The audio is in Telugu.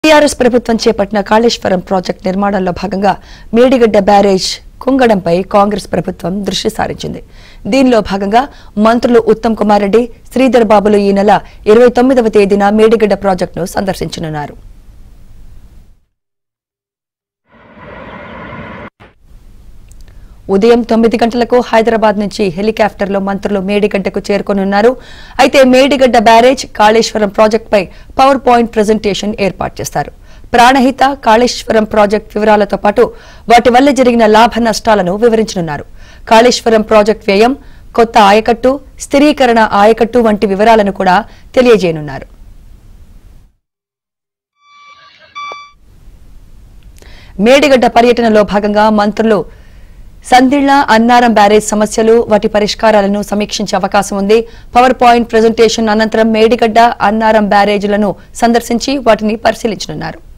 టీఆర్ఎస్ ప్రభుత్వం చేపట్టిన కాళేశ్వరం ప్రాజెక్టు నిర్మాణంలో భాగంగా మేడిగడ్డ బ్యారేజ్ కుంగడంపై కాంగ్రెస్ ప్రభుత్వం దృష్టి సారించింది దీనిలో భాగంగా మంత్రులు ఉత్తమ్ కుమార్ రెడ్డి శ్రీధర్ బాబులు ఈ నెల ఇరవై తొమ్మిదవ తేదీన మేడిగడ్డ ప్రాజెక్టును సందర్శించనున్నారు ఉదయం తొమ్మిది గంటలకు హైదరాబాద్ నుంచి హెలికాప్టర్లో మంత్రులు మేడిగడ్డకు చేరుకోనున్నారు అయితే మేడిగడ్డ బ్యారేజ్ కాళేశ్వరం ప్రాజెక్టుపై పవర్ పాయింట్ ప్రజెంటేషన్ ఏర్పాటు చేస్తారు ప్రాణహిత కాళేశ్వరం ప్రాజెక్టు వివరాలతో పాటు వాటి వల్ల జరిగిన లాభ నష్టాలను వివరించనున్నారు కాళేశ్వరం ప్రాజెక్టు వ్యయం కొత్త ఆయకట్టు స్థిరీకరణ ఆయకట్టు వంటి వివరాలను కూడా తెలియజేయనున్నారు మేడిగడ్డ పర్యటనలో భాగంగా మంత్రులు సందిళ్ల అన్నారం బ్యారేజ్ సమస్యలు వాటి పరిష్కారాలను సమీక్షించే అవకాశం ఉంది పవర్ పాయింట్ ప్రజెంటేషన్ అనంతరం మేడిగడ్డ అన్నారం బ్యారేజ్లను సందర్శించి వాటిని పరిశీలించనున్నారు